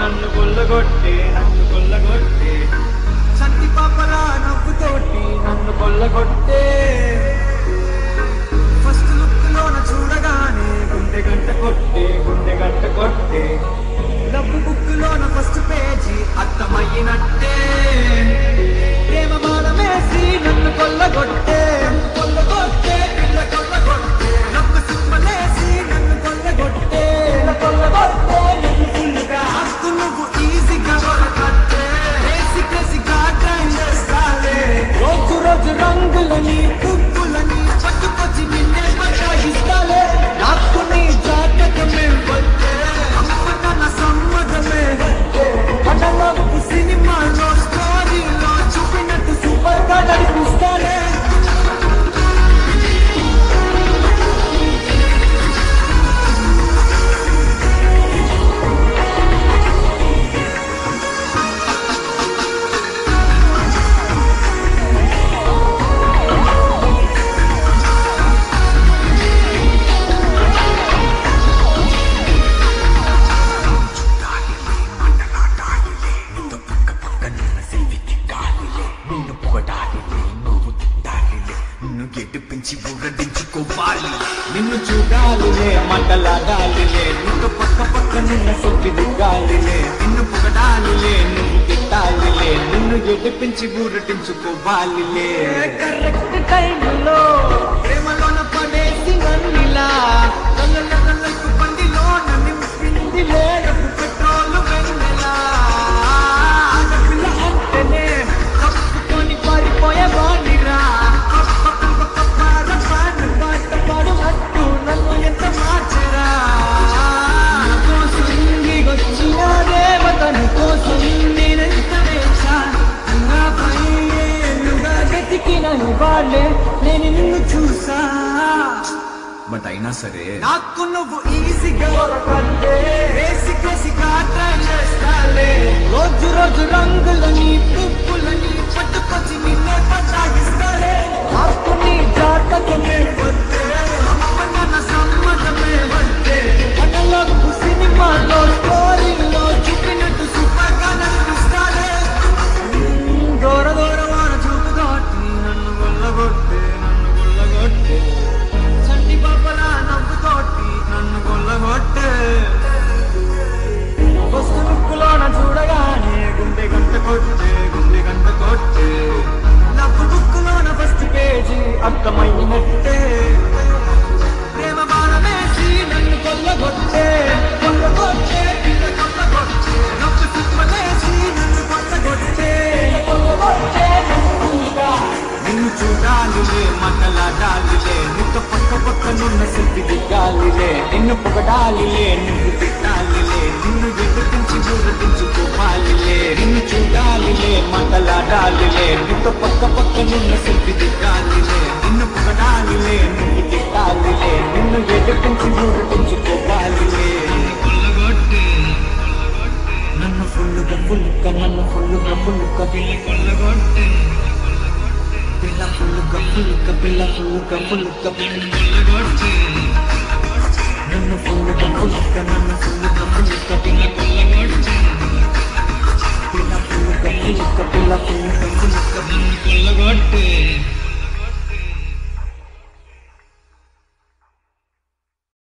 నన్ను కొల్లగొట్టే నన్ను కొల్లగొట్టే చంటి పాపల నవ్వుతోటి నన్ను కొల్లగొట్టే ఫస్ట్ లుక్ లోన చూడగానే గుండె గంట కొట్టే గుండె గంట కొట్టే లవ్ బుక్ లోన ఫస్ట్ పేజీ అర్థమయ్యినట్టే ప్రేమ బాణమేసి నన్ను కొల్లగొట్టే కొల్లగొట్టే పిల్ల కొల్లగొట్టే నవ్వు సిమ్మలేసి నన్ను కొల్లగొట్టే పిల్ల కొల్లగొట్టే నన్ను ఫుల్లుగా హక్కు నువ్వు ఈజీగా కొలగొట్టే రేసి కేసిగా ట్రైన్ చేస్తాలే రోజు రోజు రంగులని పువ్వులని పట్టుకొచ్చి నిన్నే పట్టాగిస్తాలే నాకు నీ జాతకమే వద్దే అమ్మ నా సమ్మతమే వద్దే అడలపు సినిమాలో స్టోరీలో చూపినట్టు సూపర్ గా నడిపిస్తాలే నీతో పక్క పక్క నిన్న సెల్ఫీకి కాలిలే నిన్ను పొగడాలిలే నువ్వు తిట్టాలిలే నిన్ను గెడ్డిపించి ఊరడించుకోవాలి నిన్ను చూడాలిలే మంటలాడాలిలే నీతో పక్క పక్క నిన్న సొప్పి దిగాలిలే నిన్ను పొగడాలిలే నువ్వు తిట్టాలిలే నిన్ను ఎడిపించి ఊరటించుకోవాలిలే కరెక్ట్ టైంలో ప్రేమలోన పడేసి నన్నిలా కళ్ళ కళ్ళకు పందిలో నన్ను పిందిలే ఎప్పు పెట్రోలు వెన్నెలా ఆడపిల్ల అంటేనే కప్పుకొని పారిపోయే వాడిరా పాడు నన్ను ఎంత మార్చరా నా కోసం నీకొచ్చిన దేవతను కోసం నేనెంత వేచా నాపై ఏళ్ళుగా వెతికిన వాళ్ళే నేను నిన్ను చూసా బట్ అయినా సరే నాకు నువ్వు ఈజీగా దొరకంటే వేసి కేసిగా ట్రై చేస్తాలే రోజు రోజు రంగులని పువ్వులని పట్టుకొచ్చి నిన్నే పట్టాగిస్తాలే నాకు నీ జాతకమే వద్దే అమ్మ నాన్న సమ్మతమే వద్దే మనలో సినిమాలో స్టోరీలో చూపినట్టు సూపర్ గా నడిపిస్తాలే దూర దూర వాన చూపు దాటి నన్ను గొల్లగొట్టే నన్ను గొల్లగొట్టే చంటి పాపల నవ్వుతోటి నన్ను గొల్లగొట్టే ఫస్ట్ బుక్కులోన చూడగానే గుండె గంట కొట్టే గుండె గంట కొట్టే నవ్వు బుక్కులోన ఫస్ట్ పేజీ అర్థమైనట్టే ప్రేమ బాణమేసి నన్ను కొల్లగొట్టే కొల్లగొట్టే పిల్ల కొల్లగొట్టే నవ్వు సిమ్మలేసి నన్ను కొల్లగొట్టే కొల్లగొట్టే నన్ను నిన్ను చూడాలిలే మాటలాడాలిలే నీతో పక్క పక్క నున్న సెల్ఫీ దిగాలిలే నిన్ను పొగడాలిలే నువ్వు తిట్టాలిలే నిన్ను వెతికించి ఊరటించుకోవాలిలే నిన్ను చూడాలిలే మాటలాడాలిలే నీతో పక్క పక్క నున్న సెల్ఫీ దిగాలిలే నిన్ను పొగడాలిలే నువ్వు తిట్టాలిలే నిన్ను వెతికించి ఊరటించుకోవాలిలే కొల్లగొట్టే నన్ను ఫుల్లుగా ఫుల్లుగా నన్ను ఫుల్లుగా ఫుల్లుగా కొల్లగొట్టే పిల్ల ఫుల్లుగా ఫుల్లుగా పిల్ల ఫుల్లుగా ఫుల్లుగా కొల్లగొట్టే నన్ను ఫుల్లుగా ఫుల్లుగా నన్ను ఫుల్లుగా ఫుల్లుగా పిల్ల కొల్లగొట్టే పిల్ల ఫుల్లుగా ఫుల్లుగా పిల్ల ఫుల్లుగా ఫుల్లుగా కొల్లగొట్టే